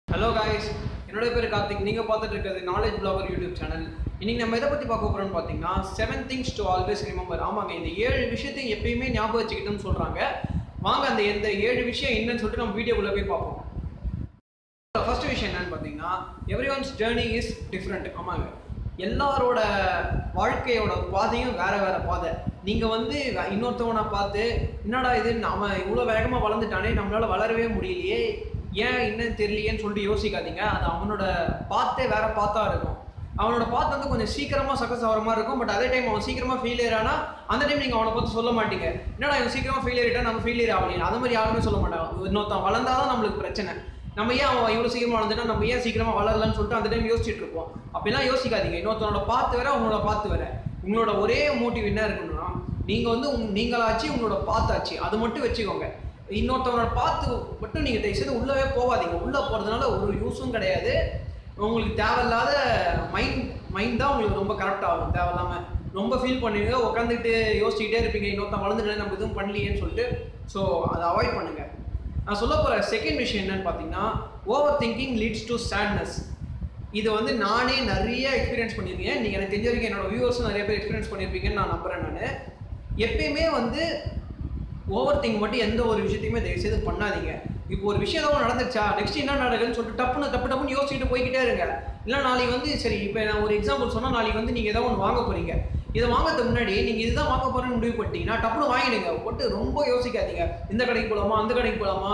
hello guys என்னோட பேர் கார்த்திக் நீங்கள் பார்த்துட்டு இருக்கிறது நாலேஜ் பிளாகர் யூடியூப் சேனல் இன்னைக்கு நம்ம எதை பற்றி பார்க்க போகிறோம்னு பார்த்தீங்கன்னா seven things to always remember ஆமாங்க இந்த ஏழு விஷயத்தையும் எப்பயுமே ஞாபகம் வச்சுக்கிட்டுன்னு சொல்கிறாங்க வாங்க அந்த எந்த ஏழு விஷயம் என்னன்னு சொல்லிட்டு நம்ம வீடியோக்குள்ளே போய் பார்ப்போம் ஃபர்ஸ்ட் விஷயம் என்னன்னு பார்த்தீங்கன்னா everyone's journey is different ஆமாங்க எல்லாரோட வாழ்க்கையோட பாதையும் வேற வேற பாதை நீங்கள் வந்து இன்னொருத்தவனை பார்த்து என்னடா இது நாம இவ்வளோ வேகமாக வளர்ந்துட்டானே நம்மளால வளரவே முடியலையே ஏன் என்னன்னு தெரியலையேன்னு சொல்லிட்டு யோசிக்காதீங்க அது அவனோட பாத்தே வேற பாத்தா இருக்கும் அவனோட பாத்து வந்து கொஞ்சம் சீக்கிரமா சக்ஸஸ் ஆகிற மாதிரி இருக்கும் பட் அதே டைம் அவன் சீக்கிரமா ஃபெயிலியர் ஆனா அந்த டைம் நீங்க அவனை பார்த்து சொல்ல மாட்டீங்க என்னடா இவன் சீக்கிரமா ஃபெயிலியர் ஆயிட்டா நம்ம ஃபெயிலியர் ஆகலையே அந்த மாதிரி யாருமே சொல்ல மாட்டாங்க இன்னொருத்தன் வளர்ந்தாதான் நம்மளுக்கு பிரச்சனை நம்ம ஏன் அவன் இவ்வளோ சீக்கிரமா வளர்ந்துட்டா நம்ம ஏன் சீக்கிரமா வளரலன்னு சொல்லிட்டு அந்த டைம் யோசிச்சுட்டு இருப்போம் அப்படிலாம் யோசிக்காதீங்க இன்னொருத்தனோட பார்த்து வேற உங்களோட பார்த்து வேற உங்களோட ஒரே மோட்டிவ் என்ன இருக்குன்னா நீங்க வந்து உங்க- நீங்களாச்சு உங்களோட பார்த்தாச்சு அது மட்டும் வச்சுக்கோங்க இன்னொருத்தவனோட பார்த்து மட்டும் நீங்க தயவு செய்து உள்ளவே போகாதீங்க உள்ள போறதுனால ஒரு யூஸும் கிடையாது உங்களுக்கு தேவையில்லாத மைண்ட் மைண்ட் தான் உங்களுக்கு ரொம்ப கரெக்ட் ஆகும் தேவையில்லாம ரொம்ப ஃபீல் பண்ணுவீங்க உட்காந்துட்டு யோசிச்சுக்கிட்டே இருப்பீங்க இன்னொருத்தன் வளர்ந்துட்டு நம்ம எதுவும் பண்ணலையேன்னு சொல்லிட்டு ஸோ அதை அவாய்ட் பண்ணுங்க நான் சொல்ல போகிற செகண்ட் விஷயம் என்னன்னு பார்த்தீங்கன்னா overthinking leads to sadness இது வந்து நானே நிறைய எக்ஸ்பீரியன்ஸ் பண்ணியிருக்கேன் நீங்கள் எனக்கு தெரிஞ்ச வரைக்கும் என்னோட வியூவர்ஸும் நிறைய பேர் எக்ஸ்பீரியன்ஸ் பண்ணியிருப்பீங்கன்னு நான் நம்புறேன் நான் எப்பயுமே வந்து ஓவர் திங்க் மட்டும் எந்த ஒரு விஷயத்தையுமே தயவு செய்து பண்ணாதீங்க இப்போ ஒரு விஷயம் ஏதோ நடந்துச்சா நெக்ஸ்ட் என்ன நடக்குதுன்னு சொல்லிட்டு டப்புன்னு டப்பு டப்புன்னு யோசிச்சுட்டு போய்கிட்டே இருங்க இல்லை நாளைக்கு வந்து சரி இப்போ நான் ஒரு எக்ஸாம்பிள் சொன்னால் நாளைக்கு வந்து நீங்கள் ஏதோ ஒன்று வாங்க போறீங்க இதை வாங்கறதுக்கு முன்னாடி நீங்கள் இதுதான் வாங்க போறேன்னு முடிவு பண்ணிட்டீங்கன்னா டப்புன்னு வாங்கிடுங்க போட்டு ரொம்ப யோசிக்காதீங்க இந்த கடைக்கு போகலாமா அந்த கடைக்கு போகலாமா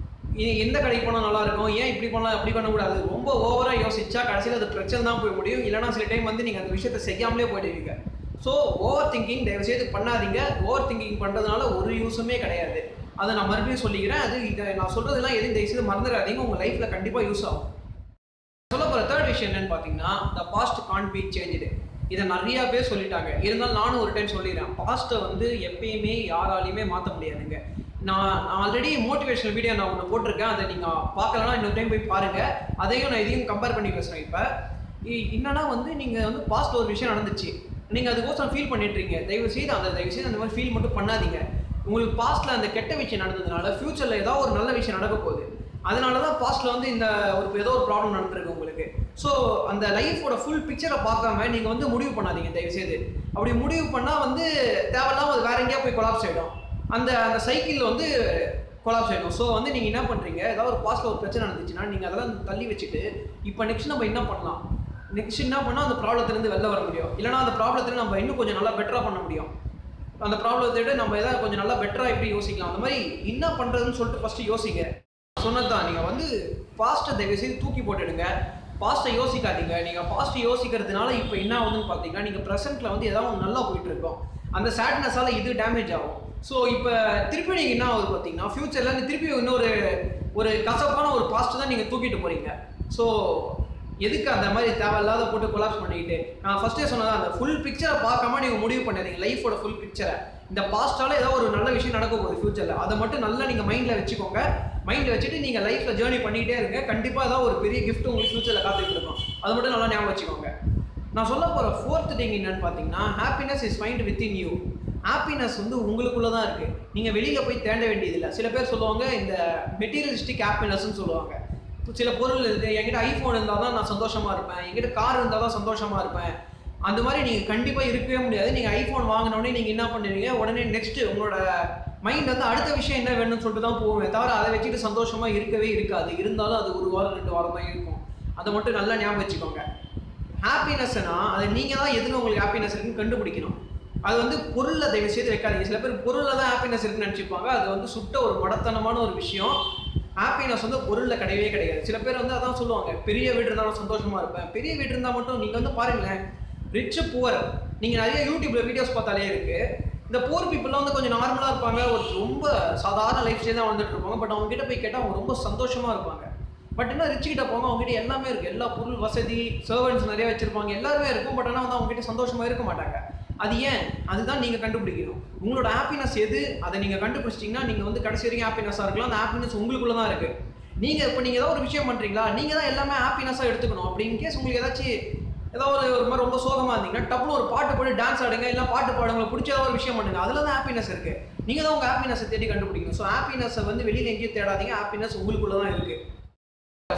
இ- எந்த கடைக்கு போனால் நல்லா இருக்கும் ஏன் இப்படி பண்ணலாம் அப்படி பண்ணக்கூடாது ரொம்ப ஓவராக யோசிச்சா கடைசியில் அது பிரச்சனை தான் போய் முடியும் இல்லைனா சில டைம் வந்து நீங்கள் அந்த விஷயத்தை செய்யாமலே போயிடுவீங்க ஸோ ஓவர் திங்கிங் தயவு செய்து பண்ணாதீங்க ஓவர் திங்கிங் பண்ணுறதுனால ஒரு யூஸுமே கிடையாது அதை நான் மறுபடியும் சொல்லிக்கிறேன் அது இதை நான் சொல்கிறதெல்லாம் எதுவும் தயவு செய்து மறந்துடாதீங்க உங்கள் லைஃப்பில் கண்டிப்பாக யூஸ் ஆகும் சொல்ல போகிற தேர்ட் விஷயம் என்னன்னு பார்த்தீங்கன்னா the past can't be change இதை நிறைய பேர் சொல்லிட்டாங்க இருந்தாலும் நானும் ஒரு டைம் சொல்லிடுறேன் பாஸ்ட்டை வந்து எப்பயுமே யாராலையுமே மாற்ற முடியாதுங்க நான் நான் ஆல்ரெடி மோட்டிவேஷனல் வீடியோ நான் ஒன்று போட்டிருக்கேன் அதை நீங்கள் பார்க்கலன்னா இன்னொரு டைம் போய் பாருங்கள் அதையும் நான் இதையும் கம்பேர் பண்ணி பேசுகிறேன் இப்போ என்னன்னா வந்து நீங்கள் வந்து பாஸ்ட்டில் ஒரு விஷயம் நடந்துச்சு நீங்கள் அதுக்கோசரம் ஃபீல் பண்ணிட்டு இருக்கீங்க தயவு செய்து அந்த தயவு செய்து அந்த மாதிரி ஃபீல் மட்டும் பண்ணாதீங்க உங்களுக்கு பாஸ்ட்டில் அந்த கெட்ட விஷயம் நடந்ததுனால ஃப்யூச்சரில் ஏதாவது ஒரு நல்ல விஷயம் நடக்க போகுது அதனால தான் பாஸ்ட்ல வந்து இந்த ஒரு ஏதோ ஒரு ப்ராப்ளம் நடந்திருக்கு உங்களுக்கு ஸோ அந்த லைஃபோட ஃபுல் பிக்சரை பார்க்காம நீங்கள் வந்து முடிவு பண்ணாதீங்க தயவு செய்து அப்படி முடிவு பண்ணால் வந்து தேவையில்லாம அது வேற எங்கேயா போய் கொலாப்ஸ் ஆகிடும் அந்த அந்த சைக்கிளில் வந்து கொலாப்ஸ் ஆகிடும் ஸோ வந்து நீங்கள் என்ன பண்ணுறீங்க ஏதாவது ஒரு பாஸ்ட்ல ஒரு பிரச்சனை நடந்துச்சுன்னா நீங்கள் அதெல்லாம் தள்ளி வச்சுட்டு இப்போ நெக்ஸ்ட் நம்ம என்ன பண்ணலாம் நெக்ஸ்ட் என்ன பண்ணால் அந்த ப்ராப்ளத்துலேருந்து வெளில வர முடியும் இல்லைனா அந்த ப்ராப்ளத்தில் நம்ம இன்னும் கொஞ்சம் நல்லா பெட்டராக பண்ண முடியும் அந்த ப்ராப்ளத்தை விட நம்ம எதாவது கொஞ்சம் நல்லா பெட்டராக எப்படி யோசிக்கலாம் அந்த மாதிரி என்ன பண்ணுறதுன்னு சொல்லிட்டு ஃபஸ்ட்டு யோசிங்க சொன்னதுதான் நீங்கள் வந்து பாஸ்ட்டை தயவு செய்து தூக்கி போட்டுடுங்க பாஸ்ட்டை யோசிக்காதீங்க நீங்கள் பாஸ்ட்டை யோசிக்கிறதுனால இப்போ என்ன ஆகுதுன்னு பார்த்தீங்கன்னா நீங்கள் ப்ரெசென்ட்டில் வந்து ஏதாவது ஒன்று நல்லா போயிட்டு இருக்கோம் அந்த சேட்னஸால் இது டேமேஜ் ஆகும் ஸோ இப்போ திருப்பி நீங்கள் என்ன ஆகுது பார்த்தீங்கன்னா ஃப்யூச்சரில் திருப்பி இன்னொரு ஒரு கசப்பான ஒரு பாஸ்ட் தான் நீங்கள் தூக்கிட்டு போகிறீங்க ஸோ எதுக்கு அந்த மாதிரி தேவையில்லாத போட்டு கொலாப்ஸ் பண்ணிக்கிட்டு நான் ஃபர்ஸ்டே சொன்னதான் அந்த ஃபுல் பிக்சரை பார்க்காம நீங்கள் முடிவு பண்ணாதீங்க லைஃபோட ஃபுல் பிக்சரை இந்த பாஸ்டால ஏதாவது ஒரு நல்ல விஷயம் நடக்க போகுது ஃபியூச்சரில் அதை மட்டும் நல்லா நீங்கள் மைண்டில் வச்சுக்கோங்க மைண்டில் வச்சுட்டு நீங்கள் லைஃப்பில் ஜேர்னி பண்ணிக்கிட்டே இருங்க கண்டிப்பாக ஏதாவது ஒரு பெரிய gift உங்களுக்கு ஃபியூச்சரில் காத்துட்டு இருக்கும் அது மட்டும் நல்லா ஞாபகம் வச்சுக்கோங்க நான் சொல்ல போகிற ஃபோர்த் திங் என்னன்னு பார்த்தீங்கன்னா happiness is find within you happiness வந்து உங்களுக்குள்ள தான் இருக்குது நீங்கள் வெளியில் போய் தேட வேண்டியதில்லை சில பேர் சொல்லுவாங்க இந்த மெட்டீரியலிஸ்டிக் ஹாப்பினஸ்ன்னு சொல்லுவாங்க சில பொருள் இருக்குது என்கிட்ட ஐஃபோன் இருந்தால் தான் நான் சந்தோஷமாக இருப்பேன் என்கிட்ட கார் இருந்தால் தான் சந்தோஷமாக இருப்பேன் அந்த மாதிரி நீங்கள் கண்டிப்பாக இருக்கவே முடியாது நீங்கள் ஐஃபோன் வாங்கினோடனே நீங்கள் என்ன பண்ணுவீங்க உடனே நெக்ஸ்ட் உங்களோட மைண்ட் வந்து அடுத்த விஷயம் என்ன வேணும்னு சொல்லிட்டு தான் போவேன் தவிர அதை வச்சுட்டு சந்தோஷமாக இருக்கவே இருக்காது இருந்தாலும் அது ஒரு வாரம் ரெண்டு வாரம் தான் இருக்கும் அதை மட்டும் நல்லா ஞாபகம் வச்சுக்கோங்க ஹாப்பினஸ்னா அதை நீங்கள் தான் எதுல உங்களுக்கு ஹாப்பினஸ் இருக்குன்னு கண்டுபிடிக்கணும் அது வந்து பொருளில் தயவு செய்து வைக்காதீங்க சில பேர் பொருளில் தான் ஹாப்பினஸ் இருக்குன்னு நினச்சிப்பாங்க அது வந்து சுட்ட ஒரு மடத்தனமான ஒரு விஷயம் ஹாப்பினஸ் வந்து பொருளில் கிடையவே கிடையாது சில பேர் வந்து அதான் சொல்லுவாங்க பெரிய வீடு இருந்தாலும் சந்தோஷமா இருப்பேன் பெரிய வீடு இருந்தால் மட்டும் நீங்கள் வந்து பாருங்களேன் ரிச் புவர் நீங்கள் நிறைய யூடியூப்ல வீடியோஸ் பார்த்தாலே இருக்கு இந்த புவர் பீப்புளெலாம் வந்து கொஞ்சம் நார்மலாக இருப்பாங்க ஒரு ரொம்ப சாதாரண லைஃப் ஸ்டைல் தான் வந்துட்டு இருப்பாங்க பட் அவங்க கிட்ட போய் கேட்டால் அவங்க ரொம்ப சந்தோஷமா இருப்பாங்க பட் என்ன ரிச் கிட்ட போங்க அவங்க கிட்ட எல்லாமே இருக்கு எல்லா பொருள் வசதி சர்வன்ஸ் நிறைய வச்சிருப்பாங்க எல்லாருமே இருக்கும் பட் ஆனால் வந்து அவங்க கிட்ட சந்தோஷமா இருக்க மாட்டாங்க அது ஏன் அதுதான் நீங்க கண்டுபிடிக்கணும் உங்களோட ஹாப்பினஸ் எது அதை நீங்க கண்டுபிடிச்சிட்டீங்கன்னா நீங்க வந்து கடைசி வரைக்கும் ஹாப்பினஸா இருக்கலாம் அந்த ஹாப்பினஸ் உங்களுக்குள்ள தான் இருக்கு நீங்க இப்போ நீங்க ஏதாவது ஒரு விஷயம் பண்றீங்களா நீங்க தான் எல்லாமே ஹாப்பினஸா எடுத்துக்கணும் அப்படி இன்கேஸ் உங்களுக்கு ஏதாச்சும் ஏதாவது ஒரு ஒரு மாதிரி ரொம்ப சோகமா இருந்தீங்கன்னா டப்புனு ஒரு பாட்டு போட்டு டான்ஸ் ஆடுங்க இல்லை பாட்டு பாடுங்க உங்களுக்கு பிடிச்ச ஏதாவது ஒரு விஷயம் பண்ணுங்க அதுல தான் ஹாப்பினஸ் இருக்கு நீங்க தான் உங்க ஹாப்பினஸை தேடி கண்டுபிடிக்கணும் ஸோ ஹாப்பினஸை வந்து வெளியில எங்கேயும் தேடாதீங்க ஹாப்பினஸ் உங்களுக்குள்ள தான் இருக்கு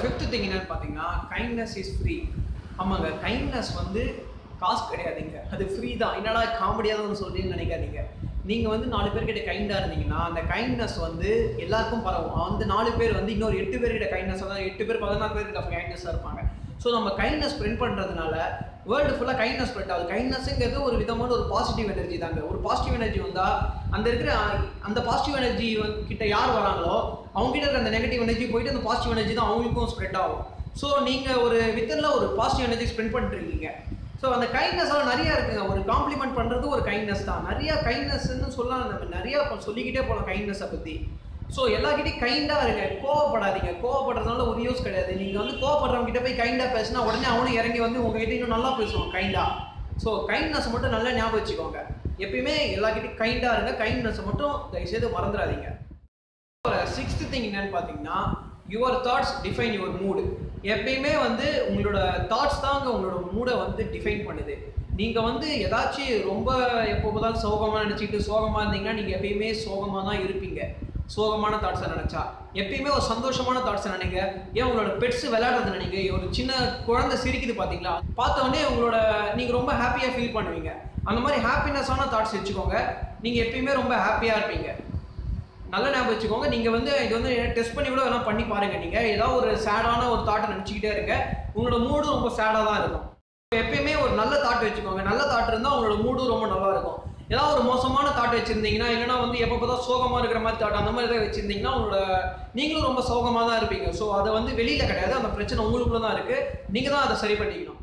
ஃபிஃப்த் திங் என்னன்னு பார்த்தீங்கன்னா கைண்ட்னஸ் இஸ் ஃப்ரீ ஆமாங்க கைண்ட்னஸ் வந்து காசு கிடையாதுங்க அது ஃப்ரீ தான் என்னடா காமெடியாக ஒன்று சொல்றீங்கன்னு நினைக்காதீங்க நீங்கள் வந்து நாலு பேர்கிட்ட கைண்டாக இருந்தீங்கன்னா அந்த கைண்ட்னஸ் வந்து எல்லாருக்கும் பரவும் அந்த நாலு பேர் வந்து இன்னொரு எட்டு பேர்கிட்ட கைண்ட்னஸ் அதாவது எட்டு பேர் பதினாறு பேர்கிட்ட கைண்ட்னஸாக இருப்பாங்க ஸோ நம்ம கைண்ட்னஸ் ஸ்ப்ரெண்ட் பண்ணுறதுனால வேர்ல்டு ஃபுல்லாக கைண்ட்னஸ் ஸ்ப்ரெட் ஆகுது கைண்ட்னஸ்ங்கிறது ஒரு விதமான ஒரு பாசிட்டிவ் எனர்ஜி தாங்க ஒரு பாசிட்டிவ் எனர்ஜி வந்தால் அந்த இருக்கிற அஹ், அந்த பாசிட்டிவ் எனர்ஜி கிட்ட யார் வராங்களோ அவங்க கிட்ட இருக்க அந்த நெகட்டிவ் எனர்ஜி போயிட்டு அந்த பாசிட்டிவ் எனர்ஜி தான் அவங்களுக்கும் ஸ்ப்ரெட் ஆகும் ஸோ நீங்கள் ஒரு வித்தனில் ஒரு பாசிட்டிவ் எனர்ஜி ஸ்பெண்ட் பண்ணிருக்கீங்க ஸோ அந்த கைண்ட்னஸ் எல்லாம் நிறைய இருக்குங்க ஒரு காம்ப்ளிமெண்ட் பண்ணுறது ஒரு கைண்ட்னஸ் தான் நிறைய கைண்ட்னஸ்ன்னு சொல்லலாம் நம்ம நிறைய இப்ப சொல்லிக்கிட்டே போகலாம் கைண்ட்னஸை பற்றி ஸோ எல்லார்கிட்டையும் கைண்டாக இருங்க கோவப்படாதீங்க கோவப்படுறதுனால ஒரு யூஸ் கிடையாது நீங்கள் வந்து கோவப்படுறவங்க கிட்ட போய் கைண்டாக பேசினா உடனே அவனும் இறங்கி வந்து உங்ககிட்ட இன்னும் நல்லா பேசுவான் கைண்டா ஸோ கைண்ட்னஸ் மட்டும் நல்லா ஞாபகம் வச்சுக்கோங்க எப்பயுமே எல்லார்கிட்டையும் கைண்டாக இருங்க கைண்ட்னஸை மட்டும் தயவுசெய்து மறந்துடாதீங்க சிக்ஸ்த் திங் என்னன்னு பார்த்தீங்கன்னா your thoughts define your mood எப்பயுமே வந்து உங்களோட தாட்ஸ் தாங்க உங்களோட மூடை வந்து டிஃபைன் பண்ணுது நீங்கள் வந்து ஏதாச்சும் ரொம்ப எப்போ பார்த்தாலும் சோகமாக நினச்சிக்கிட்டு சோகமாக இருந்தீங்கன்னா நீங்கள் எப்பயுமே சோகமாக தான் இருப்பீங்க சோகமான தாட்ஸை நினச்சா எப்பயுமே ஒரு சந்தோஷமான தாட்ஸை நினைங்க ஏன் உங்களோட பெட்ஸ் விளையாடுறது நினைங்க ஒரு சின்ன குழந்தை சிரிக்குது பார்த்தீங்களா பார்த்த உடனே உங்களோட நீங்கள் ரொம்ப ஹாப்பியாக ஃபீல் பண்ணுவீங்க அந்த மாதிரி ஹாப்பினஸான தாட்ஸ் வச்சுக்கோங்க நீங்கள் எப்பயுமே ரொம்ப ஹாப்பியாக இருப்பீங்க நல்ல ஞாபகம் வச்சுக்கோங்க நீங்கள் வந்து இது வந்து டெஸ்ட் பண்ணி கூட வேணால் பண்ணி பாருங்க நீங்கள் ஏதாவது ஒரு சேடான ஒரு தாட்டை நினச்சிக்கிட்டே இருங்க உங்களோட மூடும் ரொம்ப சேடாக தான் இருக்கும் எப்பயுமே ஒரு நல்ல தாட் வச்சுக்கோங்க நல்ல தாட் இருந்தால் உங்களோட மூடும் ரொம்ப நல்லா இருக்கும் ஏதாவது ஒரு மோசமான தாட் வச்சிருந்தீங்கன்னா இல்லைன்னா வந்து எப்போ பார்த்தா சோகமாக இருக்கிற மாதிரி தாட் அந்த மாதிரி ஏதாவது வச்சிருந்தீங்கன்னா உங்களோட நீங்களும் ரொம்ப சோகமாக தான் இருப்பீங்க ஸோ அதை வந்து வெளியில் கிடையாது அந்த பிரச்சனை உங்களுக்குள்ள தான் இருக்குது நீங்கள் தான் அதை சரி பண்ணிக்கணும்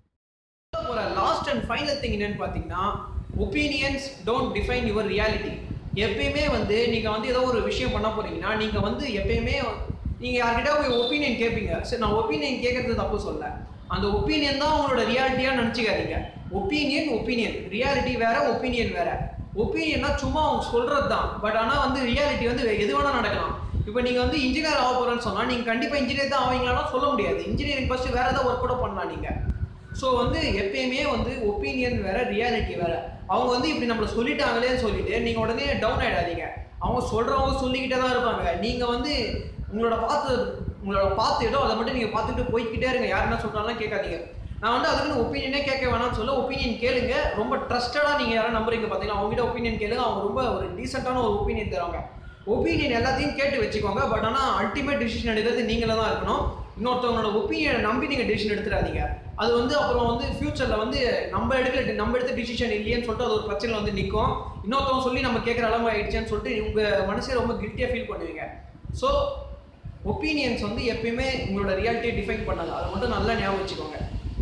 ஒரு லாஸ்ட் அண்ட் ஃபைனல் திங் என்னன்னு பார்த்தீங்கன்னா opinions don't define your reality எப்பயுமே வந்து நீங்கள் வந்து ஏதோ ஒரு விஷயம் பண்ண போறீங்கன்னா நீங்கள் வந்து எப்பயுமே நீங்கள் யார்கிட்ட போய் ஒப்பீனியன் கேட்பீங்க சரி நான் ஒப்பீனியன் கேட்கறது தப்பு சொல்ல அந்த ஒப்பீனியன் தான் உங்களோட ரியாலிட்டியாக நினச்சிக்காதீங்க ஒப்பீனியன் ஒப்பீனியன் ரியாலிட்டி வேற ஒப்பீனியன் வேற ஒப்பீனியன்னா சும்மா அவங்க சொல்கிறது தான் பட் ஆனால் வந்து ரியாலிட்டி வந்து எது வேணால் நடக்கலாம் இப்போ நீங்கள் வந்து இன்ஜினியர் ஆக போகிறேன்னு சொன்னால் நீங்கள் கண்டிப்பாக இன்ஜினியர் தான் ஆவீங்களான்னா சொல்ல முடியாது இன்ஜினியரிங் ஃபஸ்ட்டு வேறு ஏதாவது ஒர்க் கூட பண்ணலாம் நீங்கள் ஸோ வந்து எப்பயுமே வந்து ஒப்பீனியன் வேற ரியாலிட்டி வேற அவங்க வந்து இப்படி நம்மளை சொல்லிட்டாங்களேன்னு சொல்லிட்டு நீங்கள் உடனே டவுன் ஆகிடாதீங்க அவங்க சொல்கிறவங்க சொல்லிக்கிட்டே தான் இருப்பாங்க நீங்கள் வந்து உங்களோட பார்த்து உங்களோட பார்த்து இடம் அதை மட்டும் நீங்கள் பார்த்துட்டு போய்க்கிட்டே இருங்க யார் என்ன சொல்கிறாலும் கேட்காதீங்க நான் வந்து அதுக்குன்னு ஒப்பீனியனே கேட்க வேணாம்னு சொல்ல ஒப்பீனியன் கேளுங்க ரொம்ப ட்ரஸ்டடாக நீங்கள் யாரும் நம்புறீங்க பார்த்தீங்கன்னா அவங்ககிட்ட ஒப்பீனியன் கேளுங்க அவங்க ரொம்ப ஒரு டீசெண்டான ஒரு ஒப்பீனியன் தருவாங்க ஒப்பீனியன் எல்லாத்தையும் கேட்டு வச்சுக்கோங்க பட் ஆனால் அல்டிமேட் டிசிஷன் எடுக்கிறது நீங்களே தான் இருக்கணும் இன்னொருத்தவங்களோட ஒப்பீனியனை நம்பி நீங்கள் டிசிஷன் எடுத்துடாதீங்க அது வந்து அப்புறம் வந்து ஃபியூச்சரில் வந்து நம்ம எடுக்கல நம்ம எடுத்த டிசிஷன் இல்லையேன்னு சொல்லிட்டு அது ஒரு பிரச்சனை வந்து நிற்கும் இன்னொருத்தவங்க சொல்லி நம்ம கேட்குற அளவு ஆயிடுச்சேன்னு சொல்லிட்டு உங்கள் மனசே ரொம்ப கில்ட்டியாக ஃபீல் பண்ணுவீங்க ஸோ ஒப்பீனியன்ஸ் வந்து எப்பயுமே உங்களோட ரியாலிட்டியை டிஃபைன் பண்ணாது அதை மட்டும் நல்லா ஞாபகம் வச்சுக்கோங்க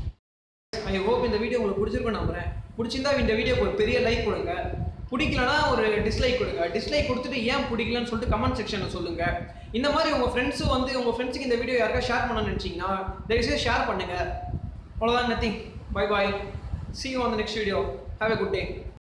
ஐ ஹோப் இந்த வீடியோ உங்களுக்கு பிடிச்சிருக்கும் நம்புறேன் பிடிச்சிருந்தா இந்த வீடியோக்கு ஒரு பெரிய லைக் கொடுங்க பிடிக்கலனா ஒரு டிஸ்லைக் கொடுங்க டிஸ்லைக் கொடுத்துட்டு ஏன் பிடிக்கலன்னு சொல்லிட்டு கமெண்ட் செக்ஷனில் சொல்லுங்க இந்த மாதிரி உங்கள் ஃப்ரெண்ட்ஸும் வந்து உங்கள் ஃப்ரெண்ட்ஸுக்கு இந்த வீடியோ யாருக்கா ஷேர் பண்ணணும்னு நினச்சிங்கன்னா தயவுசெய்து ஷேர் பண்ணுங்க அவ்வளோதான் nothing bye bye see you on the next video have a good day